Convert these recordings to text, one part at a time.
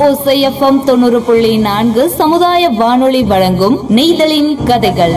ஓசைஎஃப்எம் தொண்ணூறு புள்ளி நான்கு சமுதாய வானொலி வழங்கும் நெய்தலின் கதைகள்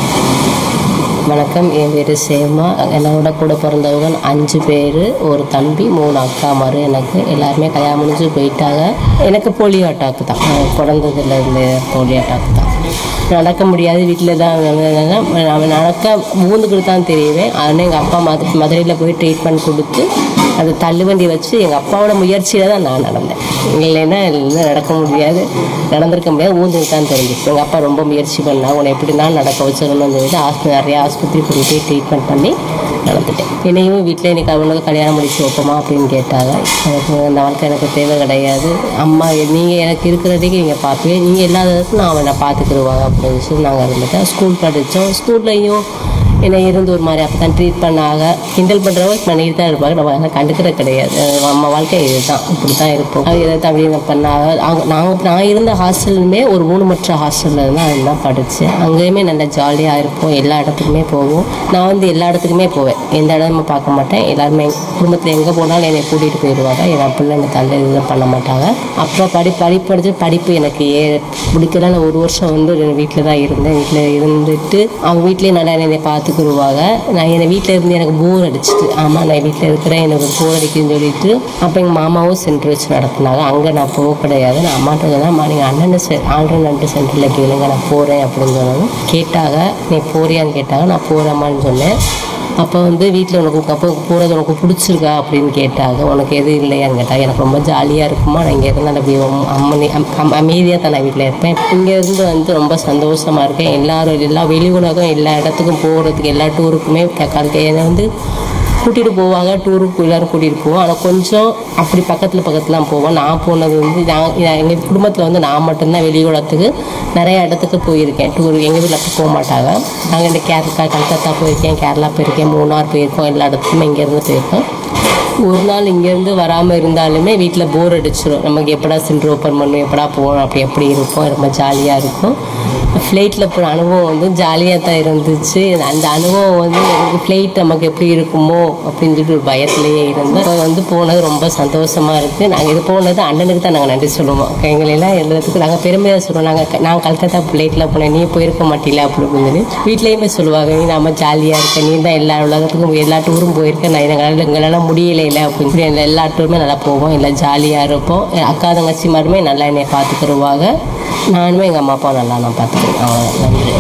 வணக்கம் என் பேர் சேமா என்னோட கூட பிறந்தவங்க அஞ்சு பேர் ஒரு தம்பி மூணு அக்கா மாரு எனக்கு எல்லாருமே கல்யாணம் முடிஞ்சு போயிட்டாங்க எனக்கு போலியோ அட்டாக்கு தான் நான் பிறந்ததுலேருந்து போலியோ அட்டாக்கு தான் நடக்க முடியாது வீட்டில் தான் இருந்ததுனால நான் நடக்க மூந்துக்கிட்டு தான் தெரியுவேன் ஆனால் எங்கள் அப்பா மது மதுரையில் போய் ட்ரீட்மெண்ட் கொடுத்து அது தள்ளுவண்டி வச்சு எங்கள் அப்பாவோட முயற்சியில் தான் நான் நடந்தேன் இல்லைன்னா இல்லை நடக்க முடியாது நடந்திருக்க முடியாது ஊந்துக்கு தான் தெரிஞ்சிச்சு எங்கள் அப்பா ரொம்ப முயற்சி பண்ணா உன்னை எப்படி தான் நடக்க வச்சிடணும்னு சொல்லிட்டு ஆஸ்பத்திரி நிறைய ஆஸ்பத்திரி கூட்டிகிட்டு போய் ட்ரீட்மெண்ட் பண்ணி நடந்துட்டேன் என்னையும் வீட்டில் எனக்கு அவனுக்கு கல்யாணம் முடிச்சு வைப்போமா அப்படின்னு கேட்டாங்க எனக்கு அந்த வாழ்க்கை எனக்கு தேவை கிடையாது அம்மா நீங்கள் எனக்கு இருக்கிறதுக்கு நீங்கள் பார்ப்பீங்க நீங்கள் இல்லாததுக்கு நான் அவனை பார்த்துக்கிடுவாங்க அப்படின்னு சொல்லி நாங்கள் இருந்துட்டோம் ஸ்கூல் படித்தோம் ஸ்கூல்லையும் என்னை இருந்து ஒரு மாதிரி அப்போ தான் ட்ரீட் பண்ணாங்க கிண்டல் பண்ணுறவங்க பண்ணிட்டு தான் இருப்பாங்க நம்ம அதெல்லாம் கண்டுக்கிறது கிடையாது அஹ் நம்ம வாழ்க்கை இதுதான் இப்படி தான் இருப்போம் அது எதாவது அப்படி பண்ணாங்க அவங்க நாங்கள் நான் இருந்த ஹாஸ்டலுமே ஒரு ஊனமற்ற ஹாஸ்டலில் இருந்தால் அதுதான் படித்தேன் அங்கேயுமே நல்லா ஜாலியாக இருப்போம் எல்லா இடத்துக்குமே போவோம் நான் வந்து எல்லா இடத்துக்குமே போவேன் எந்த இடமும் பார்க்க மாட்டேன் எல்லாருமே குடும்பத்தில் எங்கே போனாலும் என்னை கூட்டிகிட்டு போயிடுவாங்க என் பிள்ளை என்னை தள்ளி இது பண்ண மாட்டாங்க அப்புறம் படி படிப்பு படிச்சு படிப்பு எனக்கு ஏ பிடிக்கல நான் ஒரு வருஷம் வந்து வீட்டில் தான் இருந்தேன் வீட்டில் இருந்துட்டு அவங்க வீட்லேயே நல்லா என்னை பார்த்துக்குருவாங்க நான் என்னை வீட்டில் இருந்து எனக்கு போர் அடிச்சிட்டு ஆமாம் நான் வீட்டில் இருக்கிறேன் எனக்கு போர் அடிக்குதுன்னு சொல்லிட்டு அப்போ எங்கள் மாமாவும் சென்டர் வச்சு நடத்துனாங்க அங்கே நான் போக கிடையாது நான் அம்மாட்ட சொன்னேன் "அம்மா, நீங்கள் அண்ணன் செ ஆல்ரெண்டு சென்டரில் கேளுங்க நான் போகிறேன் அப்படின்னு சொன்னாங்க கேட்டாங்க நீ போறியான்னு கேட்டாங்க நான் போகிறேம்மான்னு சொன்னேன் அப்போ வந்து வீட்டில் உனக்கு அப்போ போகிறது உனக்கு பிடிச்சிருக்கா அப்படின்னு கேட்டாங்க உனக்கு எது இல்லையான்னு கேட்டாங்க எனக்கு ரொம்ப ஜாலியாக இருக்குமா நான் இங்கே இருந்தால் அப்படி அம்மனி அமைதியாக தான் நான் வீட்டில் இருப்பேன் இங்கே இருந்து வந்து ரொம்ப சந்தோஷமாக இருக்கேன் எல்லாரும் எல்லா வெளி உலகம் எல்லா இடத்துக்கும் போகிறதுக்கு எல்லா டூருக்குமே கலக்க என்னை வந்து கூட்டிகிட்டு போவாங்க டூருக்கு எல்லோரும் கூட்டிகிட்டு போவோம் ஆனால் கொஞ்சம் அப்படி பக்கத்தில் பக்கத்துலாம் போவோம் நான் போனது வந்து நான் எங்கள் குடும்பத்தில் வந்து நான் மட்டும்தான் வெளியுலகத்துக்கு நிறைய இடத்துக்கு போயிருக்கேன் டூர் எங்கள் வீட்டில் அப்போ போக மாட்டாங்க நாங்கள் இந்த கேரளா கல்கத்தா போயிருக்கேன் கேரளா போயிருக்கேன் மூணார் போயிருக்கோம் எல்லா இடத்துக்குமே இங்கேருந்து போயிருக்கோம் ஒரு நாள் இங்கேருந்து வராமல் இருந்தாலுமே வீட்டில் போர் அடிச்சிடும் நமக்கு எப்படா சென்டர் ஓப்பன் பண்ணும் எப்படா போகணும் அப்படி எப்படி இருக்கும் ரொம்ப ஜாலியாக இருக்கும் ஃப்ளைட்டில் போகிற அனுபவம் வந்து ஜாலியாக தான் இருந்துச்சு அந்த அனுபவம் வந்து எனக்கு ஃப்ளைட் நமக்கு எப்படி இருக்குமோ அப்படின்னு சொல்லிட்டு ஒரு பயத்துலேயே இருந்தோம் இப்போ வந்து போனது ரொம்ப சந்தோஷமாக இருக்குது நாங்கள் இது போனது அண்ணனுக்கு தான் நாங்கள் நன்றி சொல்லுவோம் எங்களெல்லாம் எல்லாத்துக்கும் நாங்கள் பெருமையாக சொல்லுவோம் நாங்கள் நான் கல்கத்தா ஃப்ளைட்டில் போனேன் நீ போயிருக்க மாட்டீங்களா அப்படி அப்படின்னு சொல்லி வீட்லேயுமே சொல்லுவாங்க நீ நம்ம ஜாலியாக இருக்க நீ தான் எல்லா உலகத்துக்கும் எல்லா டூரும் போயிருக்க நான் எங்களால் எங்களால் முடியல இல்லை அப்படின்னு சொல்லி எல்லா- எல்லா டூருமே நல்லா போவோம் எல்லாம் ஜாலியாக இருப்போம் என் அக்கா தங்கச்சி மாதிரிமே நல்லா என்னை பார்த்துக்கிடுவாங்க நானுமே எங்கள் அம்மா அப்பா நல்லா நான் பார்த்துக்கிறேன் அவ்வளோதான் நன்றி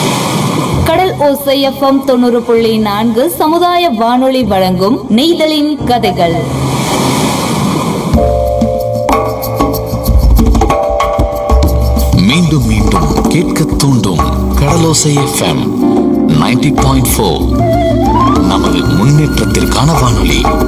கடல் ஓசைஎஃப்எம் தொண்ணூறு புள்ளி நான்கு சமுதாய வானொலி வழங்கும் நெய்தலின் கதைகள் மீண்டும் மீண்டும் கேட்க தூண்டும் கடலோசை எஃப்எம் 90.4 பாயிண்ட் நமது முன்னேற்றத்திற்கான வானொலி